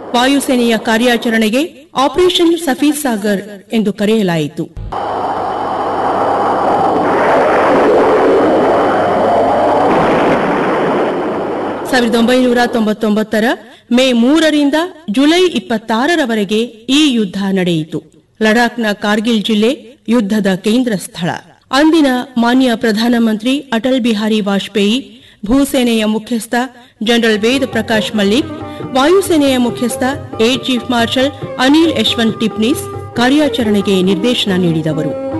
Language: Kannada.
ವಾಯುಸೇನೆಯ ಕಾರ್ಯಾಚರಣೆಗೆ ಆಪರೇಷನ್ ಸಫೀರ್ ಸಾಗರ್ ಎಂದು ಕರೆಯಲಾಯಿತು ಸಾವಿರದ ಒಂಬೈನೂರ ತೊಂಬತ್ತೊಂಬತ್ತರ ಮೇ ಮೂರರಿಂದ ಜುಲೈ ಇಪ್ಪತ್ತಾರರವರೆಗೆ ಈ ಯುದ್ಧ ನಡೆಯಿತು ಲಡಾಖ್ನ ಕಾರ್ಗಿಲ್ ಜಿಲ್ಲೆ ಯುದ್ಧದ ಕೇಂದ್ರ ಸ್ಥಳ ಅಂದಿನ ಮಾನ್ಯ ಪ್ರಧಾನಮಂತ್ರಿ ಅಟಲ್ ಬಿಹಾರಿ ವಾಜಪೇಯಿ ಭೂಸೇನೆಯ ಮುಖ್ಯಸ್ಥ ಜನರಲ್ ವೇದ್ ಪ್ರಕಾಶ್ ಮಲ್ಲಿಕ್ ವಾಯುಸೇನೆಯ ಮುಖ್ಯಸ್ಥ air chief marshal Anil Yashwant Tipnis ಕಾರ್ಯಾಚರಣೆಗೆ ನಿರ್ದೇಶನ ನೀಡಿದವರು